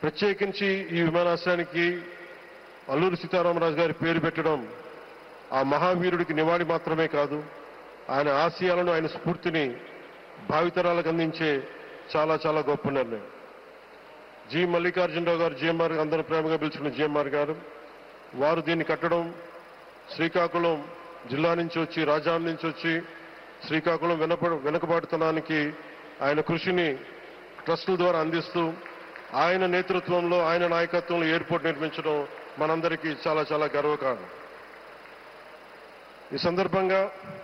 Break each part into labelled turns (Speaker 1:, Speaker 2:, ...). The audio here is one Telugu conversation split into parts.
Speaker 1: ప్రత్యేకించి ఈ విమానాశ్రయానికి అల్లూరి సీతారామరాజు గారి పేరు పెట్టడం ఆ మహావీరుడికి నివాళి మాత్రమే కాదు ఆయన ఆశయాలను ఆయన స్ఫూర్తిని భావితరాలకు అందించే చాలా చాలా గొప్ప నిర్ణయం జి మల్లికార్జునరావు గారు జిఎంఆర్ అందరూ ప్రేమగా పిలుచుకున్న జిఎంఆర్ గారు వారు దీన్ని కట్టడం శ్రీకాకుళం జిల్లా నుంచి వచ్చి రాజాం నుంచి వచ్చి శ్రీకాకుళం వెనప వెనుకబాటుతనానికి ఆయన కృషిని ట్రస్టుల ద్వారా అందిస్తూ ఆయన నేతృత్వంలో ఆయన నాయకత్వంలో ఎయిర్పోర్ట్ నిర్మించడం మనందరికీ చాలా చాలా గర్వకారణం ఈ సందర్భంగా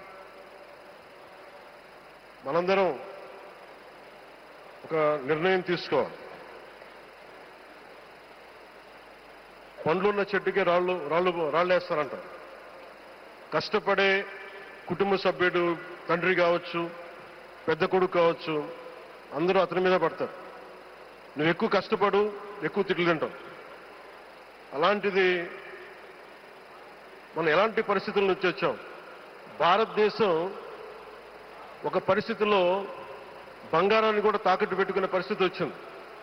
Speaker 1: మనందరం ఒక నిర్ణయం తీసుకోవాలి పండ్లున్న చెట్టుకి రాళ్ళు రాళ్ళు రాళ్ళేస్తారంటారు కష్టపడే కుటుంబ సభ్యుడు తండ్రి కావచ్చు పెద్ద కొడుకు కావచ్చు అందరూ అతని మీద పడతారు నువ్వు ఎక్కువ కష్టపడు ఎక్కువ తిట్లు తింటావు అలాంటిది మనం ఎలాంటి పరిస్థితుల నుంచి వచ్చాం భారతదేశం ఒక పరిస్థితిలో బంగారాన్ని కూడా తాకట్టు పెట్టుకునే పరిస్థితి వచ్చింది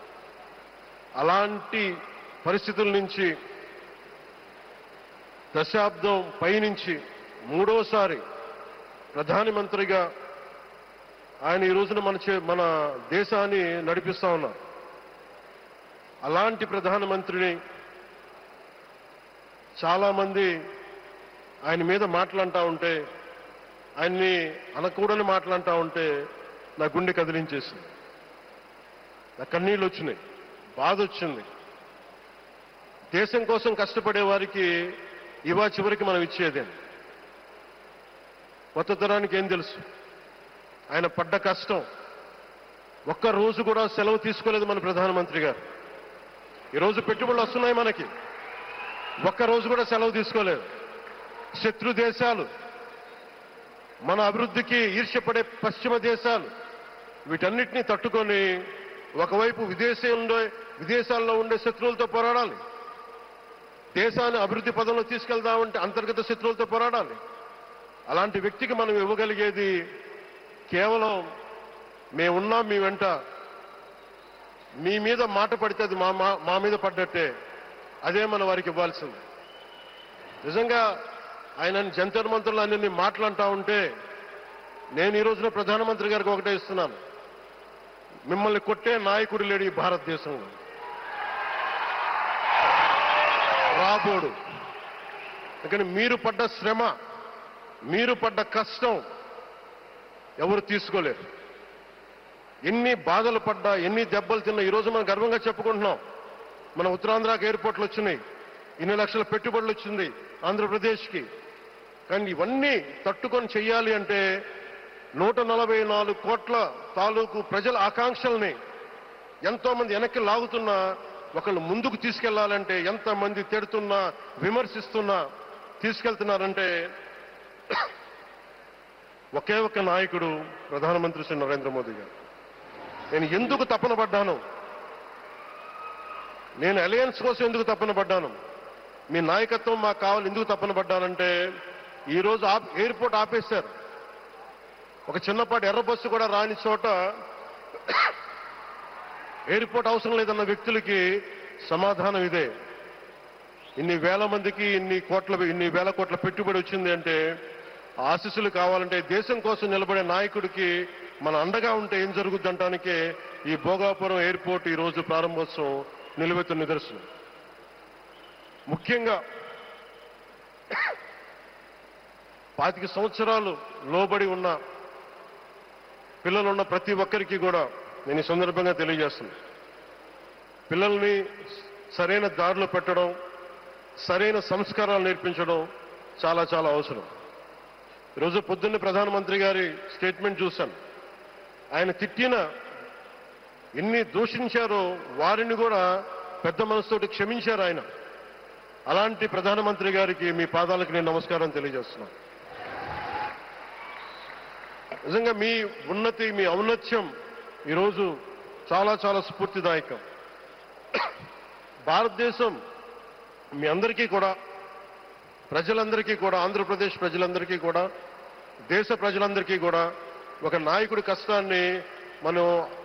Speaker 1: అలాంటి పరిస్థితుల నుంచి దశాబ్దం పైనుంచి మూడోసారి ప్రధానమంత్రిగా ఆయన ఈ రోజున మన చే మన దేశాన్ని నడిపిస్తా ఉన్నారు అలాంటి ప్రధానమంత్రిని చాలా మంది ఆయన మీద మాటలంటా ఉంటే ఆయన్ని అనకూడని మాటలంటా ఉంటే నా గుండె కదిలించేసింది నా కన్నీళ్ళు వచ్చినాయి బాధ వచ్చింది దేశం కోసం కష్టపడే వారికి ఇవా చివరికి మనం ఇచ్చేదే కొత్త తరానికి ఏం తెలుసు ఆయన పడ్డ కష్టం ఒక్క రోజు కూడా సెలవు తీసుకోలేదు మన ప్రధానమంత్రి గారు ఈరోజు పెట్టుబడులు వస్తున్నాయి మనకి ఒక్క రోజు కూడా సెలవు తీసుకోలేదు శత్రు దేశాలు మన అభివృద్ధికి ఈర్ష్యపడే పశ్చిమ దేశాలు వీటన్నిటినీ తట్టుకొని ఒకవైపు విదేశంలో విదేశాల్లో ఉండే శత్రువులతో పోరాడాలి దేశాన్ని అభివృద్ధి పదంలో తీసుకెళ్దామంటే అంతర్గత శత్రువులతో పోరాడాలి అలాంటి వ్యక్తికి మనం ఇవ్వగలిగేది కేవలం మేమున్నాం మీ వెంట మీ మీద మాట పడితే అది మా మా- మా మీద పడ్డట్టే అదే మన వారికి ఇవ్వాల్సింది నిజంగా ఆయన జంతర్ మంత్రులు అన్ని మాటలంటా ఉంటే నేను ఈ రోజున ప్రధానమంత్రి గారికి ఒకటే ఇస్తున్నాను మిమ్మల్ని కొట్టే నాయకుడు లేడు ఈ భారతదేశంలో రాబోడు అందుకని మీరు పడ్డ శ్రమ మీరు పడ్డ కష్టం ఎవరు తీసుకోలేరు ఎన్ని బాధలు పడ్డా ఎన్ని దెబ్బలు తిన్నా ఈరోజు మనం గర్వంగా చెప్పుకుంటున్నాం మన ఉత్తరాంధ్రకి ఎయిర్పోర్ట్లు వచ్చినాయి ఇన్ని లక్షల పెట్టుబడులు వచ్చింది ఆంధ్రప్రదేశ్కి కానీ ఇవన్నీ తట్టుకొని చెయ్యాలి అంటే నూట నలభై నాలుగు కోట్ల తాలూకు ప్రజల ఆకాంక్షల్ని ఎంతో మంది వెనక్కి లాగుతున్నా ఒకళ్ళు ముందుకు తీసుకెళ్లాలంటే ఎంతమంది తిడుతున్నా విమర్శిస్తున్నా తీసుకెళ్తున్నారంటే ఒకే ఒక్క నాయకుడు ప్రధానమంత్రి శ్రీ నరేంద్ర మోదీ గారు నేను ఎందుకు తపన పడ్డాను నేను అలయన్స్ కోసం ఎందుకు తపన పడ్డాను మీ నాయకత్వం మాకు కావాలి ఎందుకు తపన పడ్డానంటే ఈరోజు ఆప్ ఎయిర్పోర్ట్ ఆపేశారు ఒక చిన్నపాటి ఎర్ర బస్సు కూడా రాని చోట ఎయిర్పోర్ట్ అవసరం లేదన్న వ్యక్తులకి సమాధానం ఇదే ఇన్ని వేల మందికి ఇన్ని కోట్ల ఇన్ని వేల కోట్ల పెట్టుబడి వచ్చింది అంటే ఆశీస్సులు కావాలంటే దేశం కోసం నిలబడే నాయకుడికి మన అండగా ఉంటే ఏం జరుగుద్ది అంటానికే ఈ భోగాపురం ఎయిర్పోర్ట్ ఈ రోజు ప్రారంభోత్సవం నిలువెత్తున్న నిదర్శనం ముఖ్యంగా పాతిక సంవత్సరాలు లోబడి ఉన్న పిల్లలున్న ప్రతి ఒక్కరికి కూడా నేను ఈ సందర్భంగా తెలియజేస్తున్నాను పిల్లల్ని సరైన దారిలో పెట్టడం సరైన సంస్కారాలు నేర్పించడం చాలా చాలా అవసరం ఈరోజు పొద్దున్నే ప్రధానమంత్రి గారి స్టేట్మెంట్ చూశాను ఆయన తిట్టిన ఎన్ని దూషించారో వారిని కూడా పెద్ద మనసుతోటి క్షమించారు ఆయన అలాంటి ప్రధానమంత్రి గారికి మీ పాదాలకు నేను నమస్కారం తెలియజేస్తున్నాను నిజంగా మీ ఉన్నతి మీ ఔన్నత్యం ఈరోజు చాలా చాలా స్ఫూర్తిదాయకం భారతదేశం మీ అందరికీ కూడా ప్రజలందరికీ కూడా ఆంధ్రప్రదేశ్ ప్రజలందరికీ కూడా దేశ ప్రజలందరికీ కూడా ఒక నాయకుడి కష్టాన్ని మనం